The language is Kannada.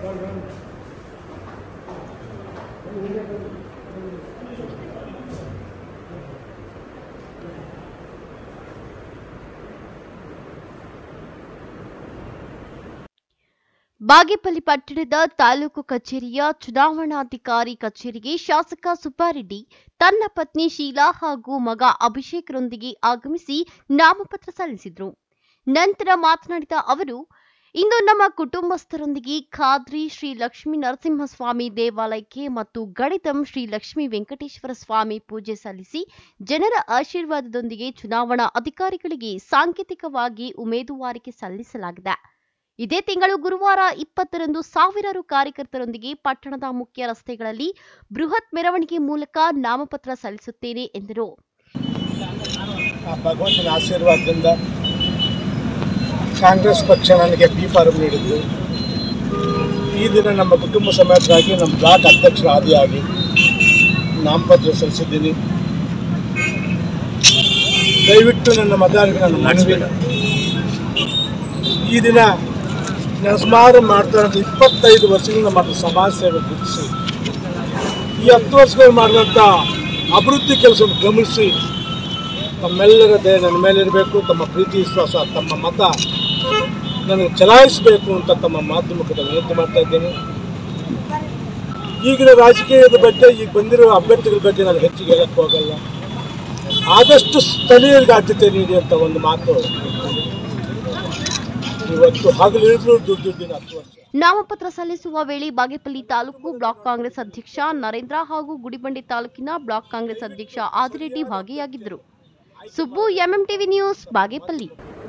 ಬಾಗೇಪಲ್ಲಿ ಪಟ್ಟಣದ ತಾಲೂಕು ಕಚೇರಿಯ ಚುನಾವಣಾಧಿಕಾರಿ ಕಚೇರಿಗೆ ಶಾಸಕ ಸುಬ್ಬಾರೆಡ್ಡಿ ತನ್ನ ಪತ್ನಿ ಶೀಲಾ ಹಾಗೂ ಮಗ ಅಭಿಷೇಕ್ರೊಂದಿಗೆ ಆಗಮಿಸಿ ನಾಮಪತ್ರ ಸಲ್ಲಿಸಿದರು ನಂತರ ಮಾತನಾಡಿದ ಅವರು ಇಂದು ನಮ್ಮ ಕುಟುಂಬಸ್ಥರೊಂದಿಗೆ ಖಾದ್ರಿ ಶ್ರೀ ಲಕ್ಷ್ಮೀ ನರಸಿಂಹಸ್ವಾಮಿ ದೇವಾಲಯಕ್ಕೆ ಮತ್ತು ಗಣಿತಂ ಶ್ರೀ ಲಕ್ಷ್ಮೀ ವೆಂಕಟೇಶ್ವರ ಸ್ವಾಮಿ ಪೂಜೆ ಸಲ್ಲಿಸಿ ಜನರ ಆಶೀರ್ವಾದದೊಂದಿಗೆ ಚುನಾವಣಾ ಅಧಿಕಾರಿಗಳಿಗೆ ಸಾಂಕೇತಿಕವಾಗಿ ಉಮೇದುವಾರಿಕೆ ಸಲ್ಲಿಸಲಾಗಿದೆ ಇದೇ ತಿಂಗಳು ಗುರುವಾರ ಇಪ್ಪತ್ತರಂದು ಸಾವಿರಾರು ಕಾರ್ಯಕರ್ತರೊಂದಿಗೆ ಪಟ್ಟಣದ ಮುಖ್ಯ ರಸ್ತೆಗಳಲ್ಲಿ ಬೃಹತ್ ಮೆರವಣಿಗೆ ಮೂಲಕ ನಾಮಪತ್ರ ಸಲ್ಲಿಸುತ್ತೇನೆ ಎಂದರು ಆ ಭಗವಂತನ ಆಶೀರ್ವಾದದಿಂದ ಕಾಂಗ್ರೆಸ್ ಪಕ್ಷ ನನಗೆ ಬಿ ಫಾರಂ ನೀಡಿದ್ದು ಈ ದಿನ ನಮ್ಮ ಕುಟುಂಬ ಸಮೇತರಾಗಿ ನಮ್ಮ ಬ್ಲಾಕ್ ಅಧ್ಯಕ್ಷರ ಆದಿಯಾಗಿ ನಾಮಪತ್ರ ಸಲ್ಲಿಸಿದ್ದೀನಿ ದಯವಿಟ್ಟು ನನ್ನ ಮತದಾರರಿಗೆ ನನ್ನ ಮನವಿ ಈ ದಿನ ನಾನು ಸುಮಾರು ಮಾಡ್ತಾ ಇರೋದು ಇಪ್ಪತ್ತೈದು ವರ್ಷದಿಂದ ಮತ್ತು ಸಮಾಜ ಸೇವೆ ಗುರುತಿಸಿ ಈ ಹತ್ತು ವರ್ಷಗಳು ಮಾಡಿದಂಥ ಅಭಿವೃದ್ಧಿ ಕೆಲಸವನ್ನು ಗಮನಿಸಿ ತಮ್ಮೆಲ್ಲರ ದಯ ನನ್ನ ಮೇಲಿರಬೇಕು ತಮ್ಮ ಪ್ರೀತಿ ವಿಶ್ವಾಸ ತಮ್ಮ ಮತ ನನಗೆ ಚಲಾಯಿಸಬೇಕು ಅಂತ ತಮ್ಮ ಮಾಧ್ಯಮಕ್ಕೆ ವಿನಂತಿ ಮಾಡ್ತಾ ಇದ್ದೇನೆ ಈಗಿನ ರಾಜಕೀಯದ ಬಗ್ಗೆ ಈಗ ಬಂದಿರೋ ಅಭ್ಯರ್ಥಿಗಳ ಬಗ್ಗೆ ನಾನು ಹೆಚ್ಚಿಗೆ ಹೇಳಕ್ಕೆ ಹೋಗಲ್ಲ ಆದಷ್ಟು ಸ್ಥಳೀಯರಿಗೆ ಆದ್ಯತೆ ನೀಡಿ ಅಂತ ಒಂದು ಮಾತು ಇವತ್ತು ಹಗಲಿರುಳು ದುಡ್ದಿದ್ದೀನಿ ಹತ್ತು ವರ್ಷ ನಾಮಪತ್ರ ಸಲ್ಲಿಸುವ ವೇಳೆ ಬಾಗೇಪಲ್ಲಿ ತಾಲೂಕು ಬ್ಲಾಕ್ ಕಾಂಗ್ರೆಸ್ ಅಧ್ಯಕ್ಷ ನರೇಂದ್ರ ಹಾಗೂ ಗುಡಿಬಂಡೆ ತಾಲೂಕಿನ ಬ್ಲಾಕ್ ಕಾಂಗ್ರೆಸ್ ಅಧ್ಯಕ್ಷ ಆದಿರೆಡ್ಡಿ ಭಾಗಿಯಾಗಿದ್ದರು ಸುಬ್ಬು ಎಂಎಂಟಿವಿ ನ್ಯೂಸ್ ಬಾಗೇಪಲ್ಲಿ